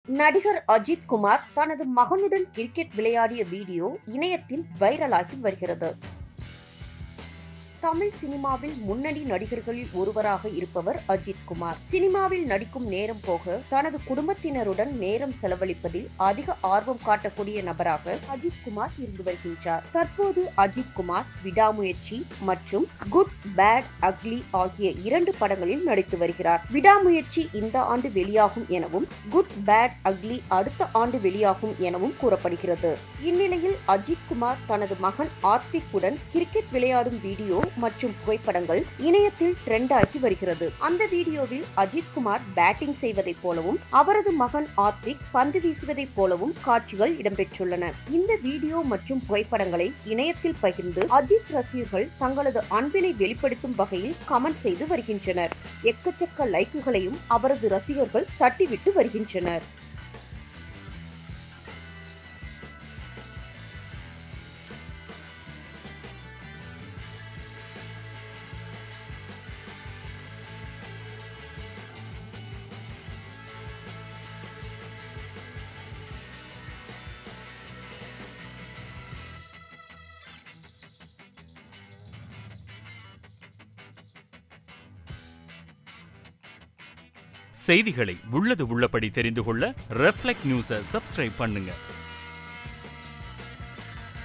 நடிகர் அஜித் குமார் தனது மகனுடன் கிரிக்கெட் விளையாடிய வீடியோ இணையத்தில் வைரலாகி வருகிறது தமிழ் சினிமாவில் முன்னணி நடிகர்களில் ஒருவராக இருப்பவர் அஜித் குமார் சினிமாவில் நடிக்கும் நேரம் போக தனது குடும்பத்தினருடன் நேரம் செலவழிப்பதில் அதிக ஆர்வம் காட்டக்கூடிய நபராக அஜித் குமார் இருந்து வருகின்றார் தற்போது அஜித் குமார் விடாமுயற்சி மற்றும் குட் பேட் அக்லி ஆகிய இரண்டு படங்களில் நடித்து வருகிறார் விடாமுயற்சி இந்த ஆண்டு வெளியாகும் எனவும் குட் பேட் அக்லி அடுத்த ஆண்டு வெளியாகும் எனவும் கூறப்படுகிறது இந்நிலையில் அஜித் குமார் தனது மகன் ஆர்த்திக்குடன் கிரிக்கெட் விளையாடும் வீடியோ மற்றும் புகைப்படங்கள் இணையத்தில் ட்ரெண்ட் ஆகி வருகிறது அந்த வீடியோவில் அஜித் குமார் பேட்டிங் செய்வதைப் போலவும் அவரது மகன் ஆர்த்திக் பந்து வீசுவதைப் போலவும் காட்சிகள் இடம்பெற்றுள்ளன இந்த வீடியோ மற்றும் புகைப்படங்களை இணையத்தில் பகிர்ந்து அஜித் ரசிகர்கள் தங்களது அன்பினை வெளிப்படுத்தும் வகையில் கமெண்ட் செய்து வருகின்றனர் எக்கச்சக்க லைக்குகளையும் அவரது ரசிகர்கள் தட்டிவிட்டு வருகின்றனர் செய்திகளை உள்ளது உள்ளபடி தெரிந்து கொள்ள ரெஃப்ளெக்ட் நியூஸை சப்ஸ்கிரைப் பண்ணுங்க